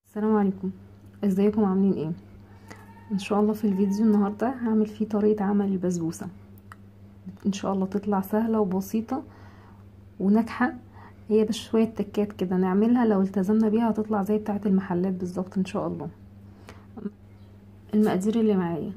السلام عليكم ازيكم عاملين ايه ان شاء الله في الفيديو النهارده هعمل فيه طريقه عمل البسبوسه ان شاء الله تطلع سهله وبسيطه وناجحه هي بس شويه تكات كده نعملها لو التزمنا بيها هتطلع زي بتاعه المحلات بالظبط ان شاء الله المقادير اللي معايا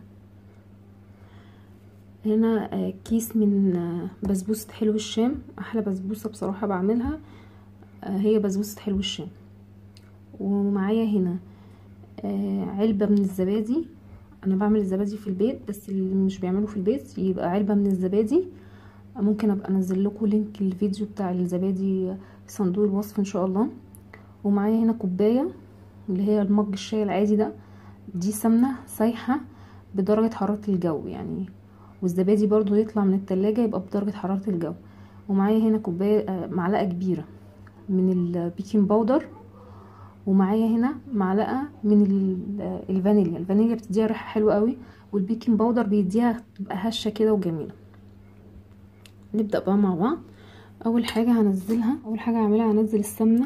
هنا كيس من بسبوسه حلو الشام احلى بسبوسه بصراحه بعملها هي بسبوسه حلو الشام ومعايا هنا آه علبة من الزبادي انا بعمل الزبادي في البيت بس اللي مش بيعمله في البيت يبقى علبة من الزبادي ممكن ابقى انزل لكم لينك الفيديو بتاع الزبادي في صندوق الوصف ان شاء الله ومعايا هنا كوباية اللي هي المج الشاي العادي ده دي سمنة سايحة بدرجة حرارة الجو يعني والزبادي برضو يطلع من التلاجة يبقى بدرجة حرارة الجو ومعايا هنا كوباية آه معلقة كبيرة من البيكنج باودر ومعايا هنا معلقه من الفانيليا الفانيليا بتديها ريحه حلوه قوي والبيكنج باودر بيديها تبقى هشه كده وجميله نبدا بقى مع بعض اول حاجه هنزلها اول حاجه هعملها هنزل السمنه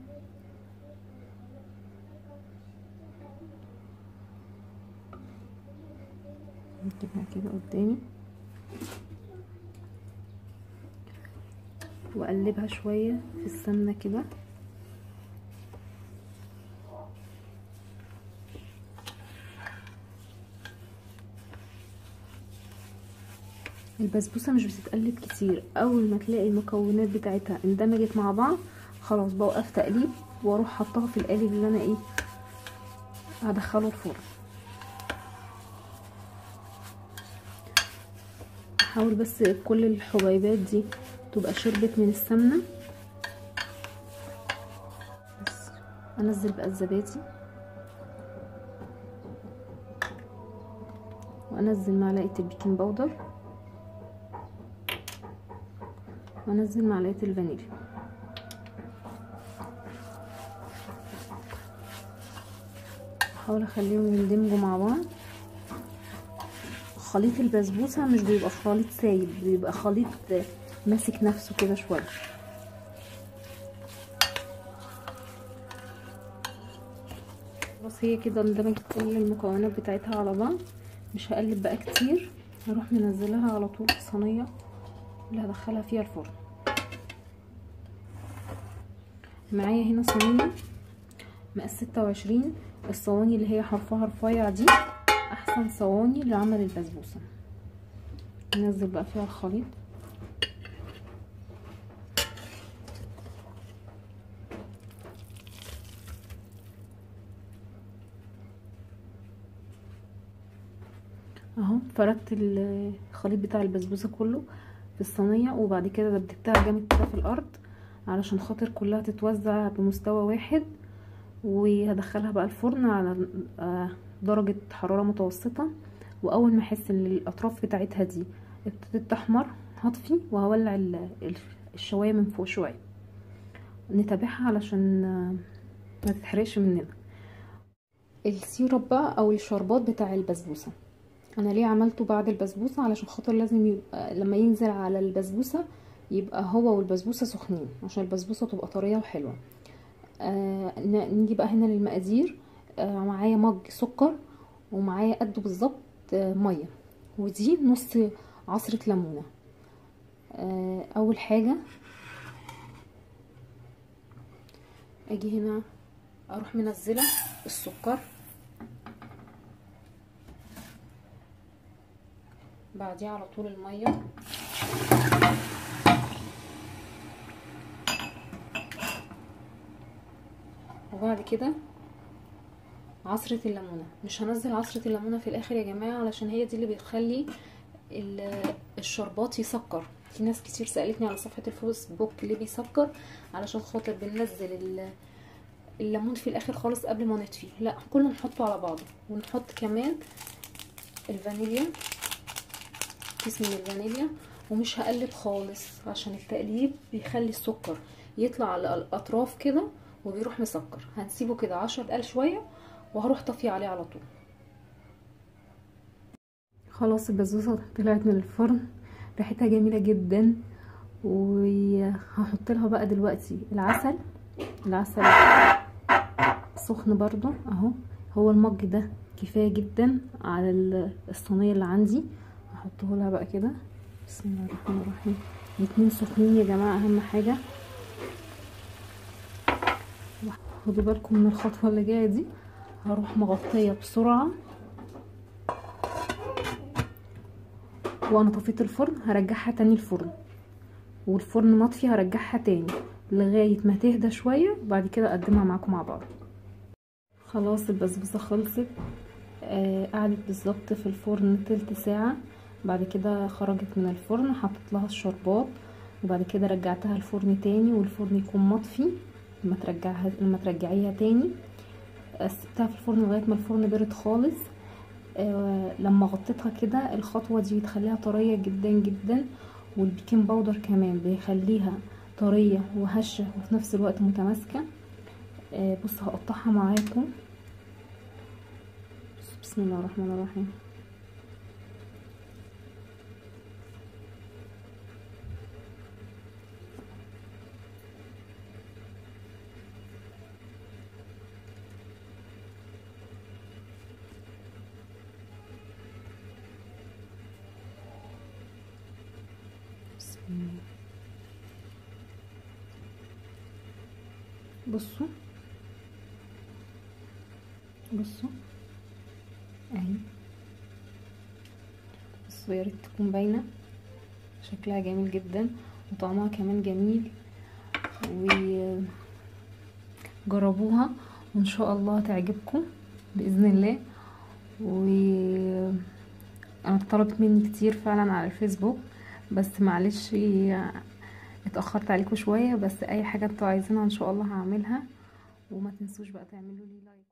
نجيبها كده قدامي واقلبها شويه في السمنه كده البسبوسه مش بتتقلب كتير اول ما تلاقي المكونات بتاعتها اندمجت مع بعض خلاص بوقف تقليب واروح حطها في القالب اللي انا ايه هدخله الفرن احاول بس كل الحبيبات دي تبقى شربت من السمنه بس انزل بقى الزبادي وانزل معلقه البيكنج باودر وانزل معلقه الفانيليا احاول اخليهم يندمجوا مع بعض خليط البسبوسه مش بيبقى خليط سايب بيبقى خليط ماسك نفسه كده شويه بس هي كده اندمجت كل المكونات بتاعتها على بعض مش هقلب بقى كتير هروح منزلها على طول في صينيه اللي هدخلها فيها الفرن معايا هنا صينيه مقاس ستة وعشرين الصواني اللي هي حرفها رفيع دي احسن صواني لعمل البسبوسه ننزل بقى فيها الخليط اهو فردت الخليط بتاع البسبوسه كله في الصينيه وبعد كده دبدبتها جامد كده في الارض علشان خاطر كلها تتوزع بمستوى واحد وهدخلها بقى الفرن على درجه حراره متوسطه واول ما احس ان الاطراف بتاعتها دي ابتدت تحمر هطفي وهولع الشوايه من فوق شويه نتابعها علشان ما تتحرقش مننا السيرب بقى او الشربات بتاع البسبوسه انا ليه عملته بعد البسبوسه علشان خاطر لازم يبقى لما ينزل على البسبوسه يبقى هو والبسبوسه سخنين عشان البسبوسه تبقى طريه وحلوه آه نيجي بقى هنا للمقادير آه معايا مج سكر ومعايا قده بالظبط آه ميه ودي نص عصره ليمونه آه اول حاجه اجي هنا اروح منزله السكر بعديها على طول الميه وبعد كده عصرة الليمونة مش هنزل عصرة الليمونة في الاخر يا جماعة علشان هي دي اللي بتخلي الشربات يسكر في ناس كتير سألتني على صفحة الفيسبوك ليه بيسكر علشان خاطر بننزل الليمون في الاخر خالص قبل ما نطفيه لا كله نحطه على بعضه ونحط كمان الفانيليا كيس من الفانيليا ومش هقلب خالص عشان التقليب بيخلي السكر يطلع على الاطراف كده وبيروح مسكر هنسيبه كده عشر دقايق شويه وهروح طافيه عليه على طول خلاص البسبوسه طلعت من الفرن ريحتها جميله جدا وهحط لها بقى دلوقتي العسل العسل سخن برضو اهو هو المج ده كفايه جدا على الصينيه اللي عندي هحطه لها بقى كده بسم الله الرحمن الرحيم الاتنين سخنين يا جماعه اهم حاجه خدوا بالكم من الخطوه اللي جايه دي هروح مغطيه بسرعه وانا طفيت الفرن هرجعها تاني الفرن والفرن مطفي هرجعها تاني لغايه ما تهدى شويه وبعد كده اقدمها معاكم مع بعض خلاص البسبوسه خلصت آه قعدت بالظبط في الفرن تلت ساعه بعد كده خرجت من الفرن حطيت لها الشربات وبعد كده رجعتها الفرن تاني والفرن يكون مطفي لما ترجعها لما ترجعيها تاني سبتها في الفرن لغايه ما الفرن برد خالص آه لما غطيتها كده الخطوه دي بتخليها طريه جدا جدا والبيكنج باودر كمان بيخليها طريه وهشه وفي نفس الوقت متماسكه آه بص هقطعها معاكم بسم الله الرحمن الرحيم بصوا بصوا اهي بصوا يا ريت تكون باينه شكلها جميل جدا وطعمها كمان جميل وجربوها وان شاء الله تعجبكم باذن الله و انا اتطلبت مني كتير فعلا على الفيسبوك بس معلش اتاخرت عليكم شويه بس اي حاجه انتوا عايزينها ان شاء الله هعملها وما تنسوش بقى تعملوا لي لايك